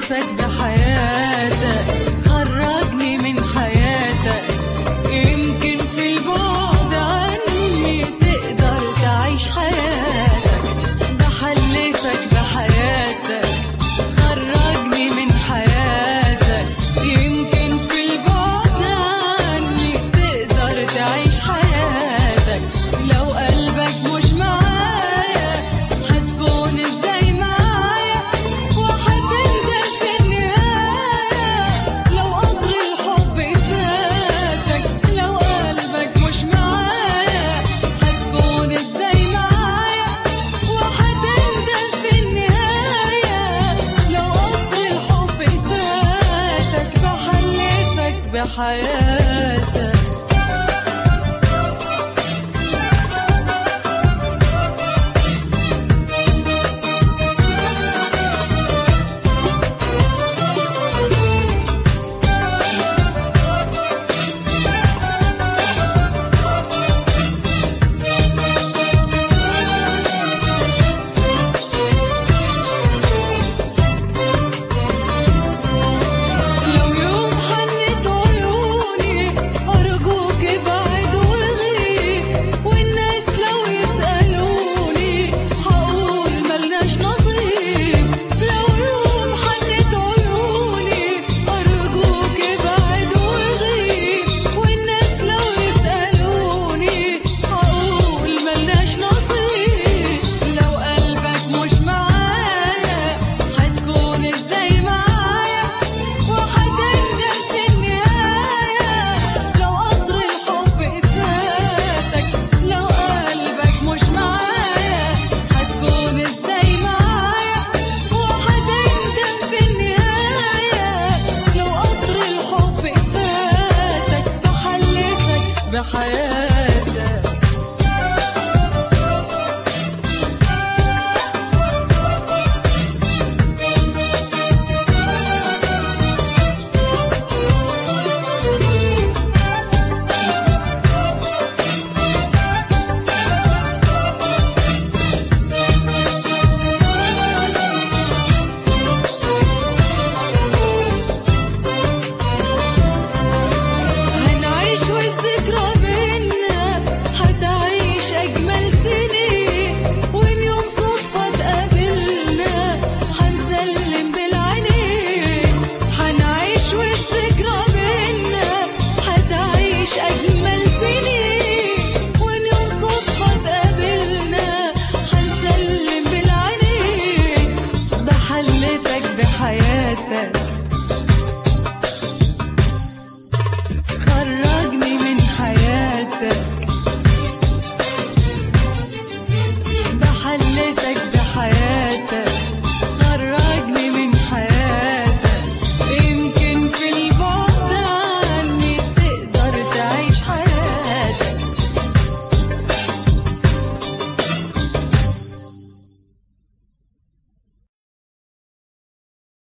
بحلفك بحياتك خرجني من حياتك يمكن في البعد عني تقدر تعيش حياتك بحلفك بحياتك خرجني من حياتك يمكن في البعد عني تقدر تعيش حياتك لو قلبك مش معايا هتكون ازاي معايا وهتندم في النهاية لو قطر الحب فاتك لو قلبك مش معايا هتكون ازاي معايا وهتندم في النهاية لو قطر الحب فاتك بحلفك بحياتك لو يوم حنت عيوني أرجوك ابعد وغيب والناس لو يسألوني هقول ملناش نصيب لو يوم حنت عيوني أرجوك ابعد وغيب والناس لو يسألوني هقول ملناش نصيب لو قلبك مش معايا هتكون ازاي معايا وهتندم في النهاية لو قطر الحب فاتك لو قلبك مش معايا هتكون ازاي معايا وهتندم في النهاية لو قطر الحب فاتك بحلفك بحياتك هنعيش والذكرى بينا هتعيش أجمل سنين وإن يوم صدفة تقابلنا هنسلم بالعينين هنعيش والذكرى بينا هتعيش أجمل سنين وإن يوم صدفة تقابلنا هنسلم بالعينين بحلفك بحياتك